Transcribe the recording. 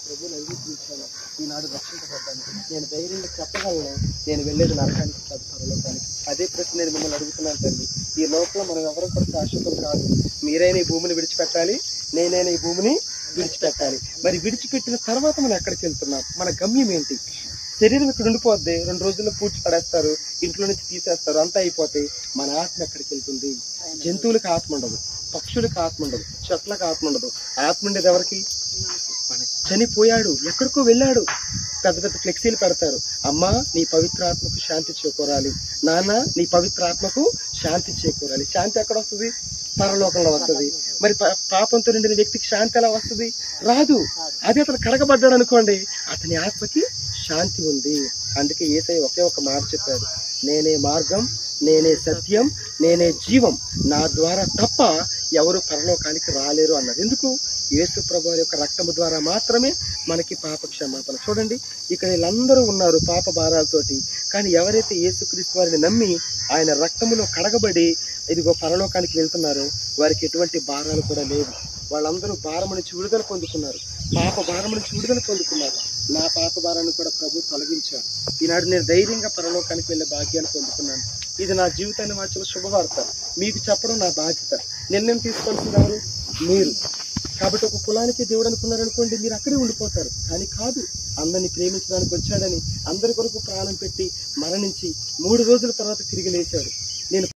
ప్రభుని అంగీకరించాను ఈనాడు రక్షించబడ్డాను నేను ధైర్యంగా చెప్పగలను నేను వెళ్ళేది నరకానికి కాదు పరలోకానికి అదే ప్రశ్న నేను మిమ్మల్ని అడుగుతున్నాను తల్లి ఈ లోపల మనం ఎవరు కూడా శాశ్వతం కాదు మీరైనా ఈ భూమిని విడిచిపెట్టాలి నేనైనా ఈ భూమిని విడిచిపెట్టాలి మరి విడిచిపెట్టిన తర్వాత మనం ఎక్కడికి వెళ్తున్నాం మన గమ్యం ఏంటి శరీరం ఇక్కడ ఉండిపోద్ది రెండు రోజుల్లో పూడ్చి పడేస్తారు ఇంట్లో నుంచి తీసేస్తారు అంతా అయిపోతే మన ఆత్మ ఎక్కడికి వెళ్తుంది జంతువులకు ఆత్మ ఉండదు పక్షులకు ఆత్మ ఉండదు చెట్లకు ఆత్మ ఉండదు ఆత్మ ఉండేది ఎవరికి మన చనిపోయాడు ఎక్కడికో వెళ్ళాడు పెద్ద పెద్ద ఫ్లెక్సీలు పెడతారు అమ్మా నీ పవిత్ర ఆత్మకు శాంతి చేకూరాలి నాన్న నీ పవిత్ర ఆత్మకు శాంతి చేకూరాలి శాంతి ఎక్కడ వస్తుంది పరలోకంలో వస్తుంది మరి పా- పాపంతో నిండిన వ్యక్తికి శాంతి ఎలా వస్తుంది రాదు అదే అతను కడగబడ్డాడు అనుకోండి అతని ఆత్మకి శాంతి ఉంది అందుకే ఏసై ఒకే ఒక మాట చెప్పాడు నేనే మార్గం నేనే సత్యం నేనే జీవం నా ద్వారా తప్ప ఎవరు పరలోకానికి రాలేరు అన్నారు ఎందుకు యేసు ప్రభు యొక్క రక్తము ద్వారా మాత్రమే మనకి పాప క్షమాపణ చూడండి ఇక్కడ వీళ్ళందరూ ఉన్నారు పాప భారాలతోటి కానీ ఎవరైతే యేసుక్రీస్తు వారిని నమ్మి ఆయన రక్తములో కడగబడి ఇదిగో పరలోకానికి వెళ్తున్నారో వారికి ఎటువంటి భారాలు కూడా లేవు వాళ్ళందరూ భారం నుంచి విడుదల పొందుకున్నారు పాప భారం నుంచి విడుదల పొందుకున్నారు నా పాప భారాన్ని కూడా ప్రభు తొలగించాడు ఈనాడు నేను ధైర్యంగా పరలోకానికి వెళ్ళే భాగ్యాన్ని పొందుకున్నాను ఇది నా జీవితాన్ని మార్చిన శుభవార్త మీకు చెప్పడం నా బాధ్యత నిర్ణయం తీసుకోవాల్సింది ఎవరు మీరు కాబట్టి ఒక కులానికి దేవుడు అనుకున్నారనుకోండి మీరు అక్కడే ఉండిపోతారు కానీ కాదు అందరిని ప్రేమించడానికి వచ్చాడని అందరి కొరకు ప్రాణం పెట్టి మరణించి మూడు రోజుల తర్వాత తిరిగి లేచాడు నేను